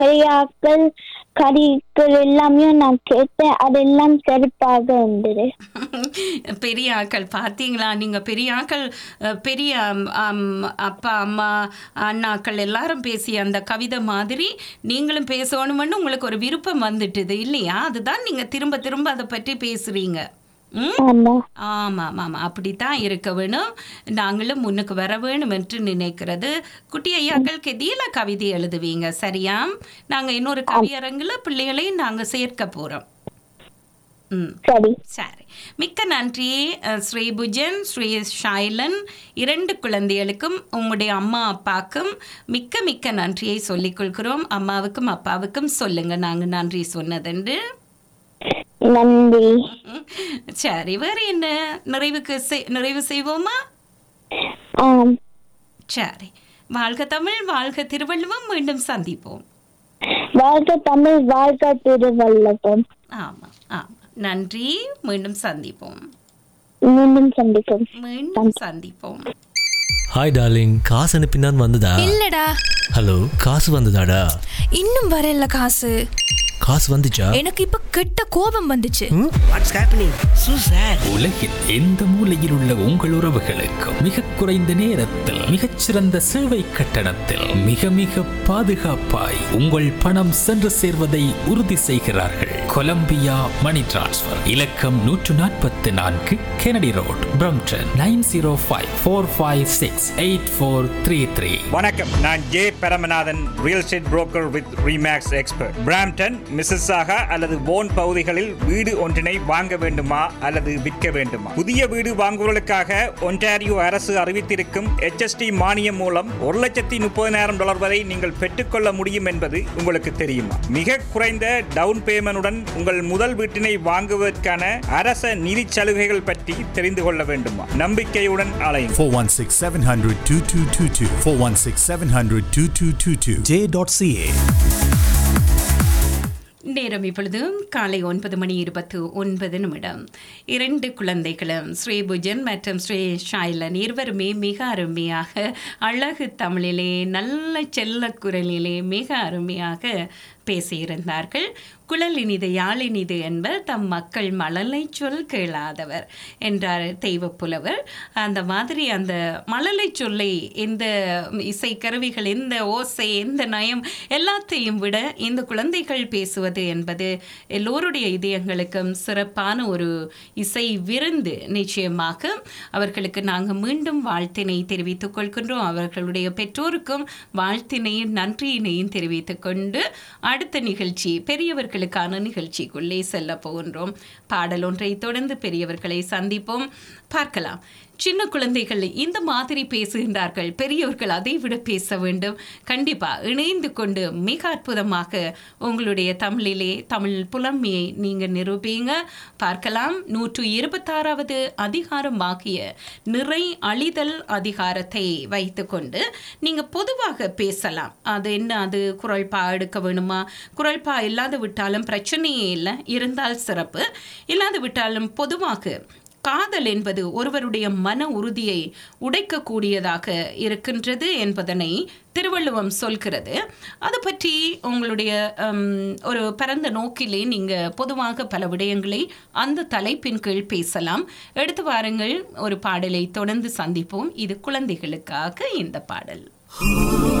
பெரியாக்கள் கறிகள் எல்லாமே நான் கேட்டேன் அதெல்லாம் சிறப்பாக இருந்தது பெரிய ஆக்கள் பார்த்தீங்களா நீங்கள் பெரிய ஆக்கள் அஹ், பெரிய அம், அம், அப்பா அம்மா அண்ணாக்கள் எல்லாரும் பேசிய அந்த கவிதை மாதிரி நீங்களும் பேசணும்னு உங்களுக்கு ஒரு விருப்பம் வந்துட்டுது இல்லையா அதுதான் நீங்கள் திரும்ப திரும்ப அதை பற்றி பேசுகிறீங்க ம் ஆமா ஆமாம் ஆமாம் அப்படித்தான் இருக்க வேணும் நாங்களும் முன்னுக்கு வர வேணும் என்று நினைக்கிறது குட்டி ஐயாக்கள் கெதியில கவிதை எழுதுவீங்க சரியா நாங்கள் இன்னொரு கவியரங்கில் பிள்ளைகளையும் நாங்கள் சேர்க்க போகிறோம் ம் சரி சரி மிக்க நன்றி அஹ், ஸ்ரீ புஜன் ஸ்ரீ ஷைலன் இரண்டு குழந்தைகளுக்கும் உங்களுடைய அம்மா அப்பாவுக்கும் மிக்க மிக்க நன்றியை சொல்லிக் கொள்கிறோம் அம்மாவுக்கும் அப்பாவுக்கும் சொல்லுங்க நாங்கள் நன்றி சொன்னதென்று நன்றி சரி வேறு என்ன நிறைவுக்கு செய்- நிறைவு செய்வோமா ஆம் சரி வாழ்க தமிழ் வாழ்க திருவள்ளுவம் மீண்டும் சந்திப்போம் வாழ்க தமிழ் வாழ்க திருவள்ளுவம் ஆமாம் ஆமாம் நன்றி மீண்டும் சந்திப்போம் மீண்டும் சந்திக்கும் மீண்டும் சந்திப்போம் ஹாய் டார்லிங் காசு அனுப்பினான் வந்ததா இல்லடா ஹலோ காசு வந்ததாடா இன்னும் வரல காசு காசு வந்துச்சா எனக்கு இப்ப கெட்ட கோபம் வந்துச்சு வாட்ஸ் ஹேப்பனிங் சூ சார் உலகில் எந்த மூலையில் உள்ள உங்கள் உறவுகளுக்கும் மிக குறைந்த நேரத்தில் மிகச்சிறந்த சேவை கட்டணத்தில் மிக மிக பாதுகாப்பாய் உங்கள் பணம் சென்று சேர்வதை உறுதி செய்கிறார்கள் கொலம்பியா மணி டிரான்ஸ்ஃபர் இலக்கம் நூற்று நாற்பத்தி நான்கு Kennedy road Brampton nine zero five four five six eight four three three வணக்கம் நான் J Paramanathan real estate broker with remax expert Brampton Mississauga அல்லது போன் பகுதிகளில் வீடு ஒன்றினை வாங்க வேண்டுமா அல்லது விற்க வேண்டுமா புதிய வீடு வாங்குவதற்காக ஒன்டாரியோ அரசு அறிவித்திருக்கும் HST மானியம் மூலம் ஒரு லட்சத்தி முப்பதினாயிரம் டாலர் வரை நீங்கள் பெற்றுக்கொள்ள முடியும் என்பது உங்களுக்கு தெரியுமா மிக குறைந்த டவுன் பேமெண்டுடன் உங்கள் முதல் வீட்டினை வாங்குவதற்கான அரச நிதி சலுகைகள் பற்றி தெரிந்து கொள்ள வேண்டுமா நம்பிக்கையுடன் அலையும் 416 700 2222. 416 700 2222. J.ca. நேரம் இப்பொழுது காலை ஒன்பது மணி இருபத்து ஒன்பது நிமிடம் இரண்டு குழந்தைகளும் ஸ்ரீபுஜன் மற்றும் ஸ்ரீ ஷைலன் இருவருமே மிக அருமையாக அழகு தமிழிலே நல்ல செல்ல குரலிலே மிக அருமையாக பேசியிருந்தார்கள் குழல் இனிது யாழ் இனிது என்பர் தம் மக்கள் மழலை சொல் கேளாதவர் என்றார் தெய்வப்புலவர் அந்த மாதிரி அந்த மழலை சொல்லை எந்த இசை கருவிகள் எந்த ஓசை எந்த நயம் எல்லாத்தையும் விட இந்த குழந்தைகள் பேசுவது என்பது எல்லோருடைய இதயங்களுக்கும் சிறப்பான ஒரு இசை விருந்து நிச்சயமாக அவர்களுக்கு நாங்கள் மீண்டும் வாழ்த்தினை தெரிவித்துக் கொள்கின்றோம் அவர்களுடைய பெற்றோருக்கும் வாழ்த்தினையும் நன்றியினையும் தெரிவித்துக் கொண்டு அடுத்த நிகழ்ச்சி பெரியவர்களுக்கான நிகழ்ச்சிக்குள்ளே செல்ல போகின்றோம் பாடல் ஒன்றை தொடர்ந்து பெரியவர்களை சந்திப்போம் பார்க்கலாம் சின்ன குழந்தைகள் இந்த மாதிரி பேசுகின்றார்கள் பெரியவர்கள் அதை விட பேச வேண்டும் கண்டிப்பாக இணைந்து கொண்டு மிக அற்புதமாக உங்களுடைய தமிழிலே தமிழ் புலமையை நீங்கள் நிரூபிங்க பார்க்கலாம் நூற்று இருபத்தாறாவது அதிகாரமாகிய நிறை அழிதல் அதிகாரத்தை வைத்துக்கொண்டு நீங்கள் பொதுவாக பேசலாம் அது என்ன அது குரல்பா எடுக்க வேணுமா குரல்பா இல்லாது விட்டாலும் பிரச்சனையே இல்லை இருந்தால் சிறப்பு இல்லாது விட்டாலும் பொதுவாக காதல் என்பது ஒருவருடைய மன உறுதியை உடைக்கக்கூடியதாக இருக்கின்றது என்பதனை திருவள்ளுவம் சொல்கிறது அது பற்றி உங்களுடைய ஹம், ஒரு பரந்த நோக்கிலே நீங்கள் பொதுவாக பல விடயங்களை அந்த தலைப்பின் கீழ் பேசலாம் எடுத்து வாருங்கள் ஒரு பாடலை தொடர்ந்து சந்திப்போம் இது குழந்தைகளுக்காக இந்த பாடல்